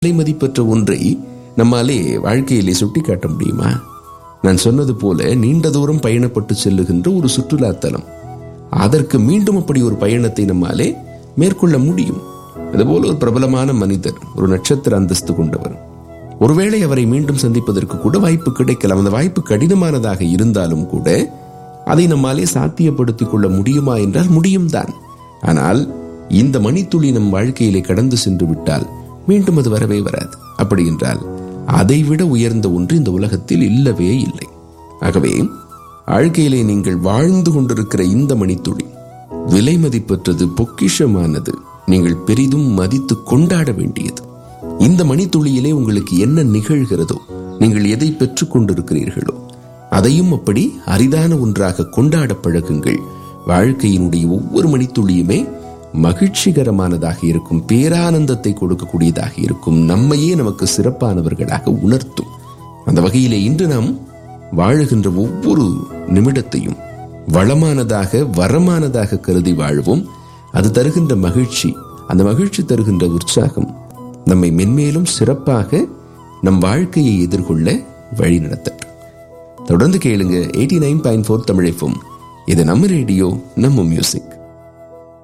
விலை மதிப்பற்ற ஒன்றை நம்மாலே வாழ்க்கையிலே சுட்டிக்காட்ட முடியுமா நான் சொன்னது போல நீண்ட தூரம் பயணப்பட்டு செல்லுகின்ற ஒரு சுற்றுலாத்தலம் அதற்கு மீண்டும் அப்படி ஒரு பயணத்தை நம்மாலே மேற்கொள்ள முடியும் அதுபோல ஒரு பிரபலமான மனிதர் ஒரு நட்சத்திர அந்தஸ்து கொண்டவர் ஒருவேளை அவரை மீண்டும் சந்திப்பதற்கு கூட வாய்ப்பு கிடைக்கலாம் அந்த வாய்ப்பு கடினமானதாக இருந்தாலும் கூட அதை நம்மாலே சாத்தியப்படுத்திக் கொள்ள முடியுமா என்றால் முடியும் தான் ஆனால் இந்த மணித்துளி நம் வாழ்க்கையிலே கடந்து சென்று விட்டால் மீண்டும் அது வரவே வராது அப்படி என்றால் அதைவிட உயர்ந்த ஒன்று இந்த உலகத்தில் இல்லவே இல்லை ஆகவே வாழ்க்கையிலே நீங்கள் வாழ்ந்து கொண்டிருக்கிற இந்த மணித்துளி விலை மதிப்பற்றது பொக்கிஷமானது நீங்கள் பெரிதும் மதித்து கொண்டாட வேண்டியது இந்த மணித்துளியிலே உங்களுக்கு என்ன நிகழ்கிறதோ நீங்கள் எதை பெற்றுக் கொண்டிருக்கிறீர்களோ அதையும் அப்படி அரிதான ஒன்றாக கொண்டாட பழகுங்கள் வாழ்க்கையினுடைய ஒவ்வொரு மணித்துளியுமே மகிழ்ச்சிகரமானதாக இருக்கும் பேரானந்தத்தை கொடுக்கக்கூடியதாக இருக்கும் நம்மையே நமக்கு சிறப்பானவர்களாக உணர்த்தும் அந்த வகையிலே இன்று நாம் வாழுகின்ற ஒவ்வொரு நிமிடத்தையும் வளமானதாக வரமானதாக கருதி வாழ்வோம் அது தருகின்ற மகிழ்ச்சி அந்த மகிழ்ச்சி தருகின்ற உற்சாகம் நம்மை மென்மேலும் சிறப்பாக நம் வாழ்க்கையை எதிர்கொள்ள வழி நடத்தட்டும் தொடர்ந்து கேளுங்க எயிட்டி நைன் பாயிண்ட் ஃபோர் தமிழைப்பும் இது நம்ம ரேடியோ நம்ம மியூசிக்